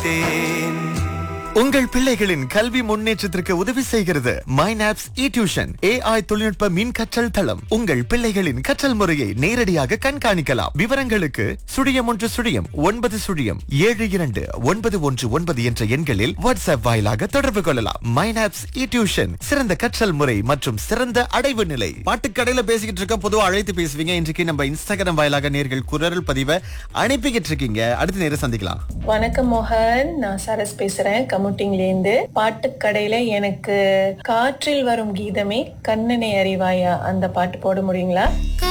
விட்டேன் உங்கள் பிள்ளைகளின் கல்வி முன்னேற்றத்திற்கு உதவி செய்கிறது மைனாப்ஸ் இ டியூஷன் ஏஐ தொழில்நுட்ப மின் கற்றல் தளம் உங்கள் பிள்ளைகளின் கற்றல் முறையை நேரடியாக கண்காணிக்கலாம் விவரங்களுக்கு சுழியம் ஒன்று சுழியம் ஒன்பது சுழியம் ஏழு இரண்டு ஒன்பது ஒன்று ஒன்பது என்ற எண்களில் வாட்ஸ்அப் வாயிலாக தொடர்பு கொள்ளலாம் மைனாப்ஸ் இ டியூஷன் சிறந்த கற்றல் முறை மற்றும் சிறந்த அடைவு நிலை பாட்டுக்கடையில பேசிக்கிட்டு இருக்க பொதுவா அழைத்து பேசுவீங்க இன்றைக்கு நம்ம இன்ஸ்டாகிராம் வாயிலாக நேர்கள் குரல் பதிவை அனுப்பிக்கிட்டு இருக்கீங்க அடுத்த நேரம் சந்திக்கலாம் வணக்கம் மோகன் நான் சரஸ் பேசுறேன் கமுட்டிங்லேருந்து பாட்டுக்கடையில எனக்கு காற்றில் வரும் கீதமே கண்ணனை அறிவாயா அந்த பாட்டு போட முடியுங்களா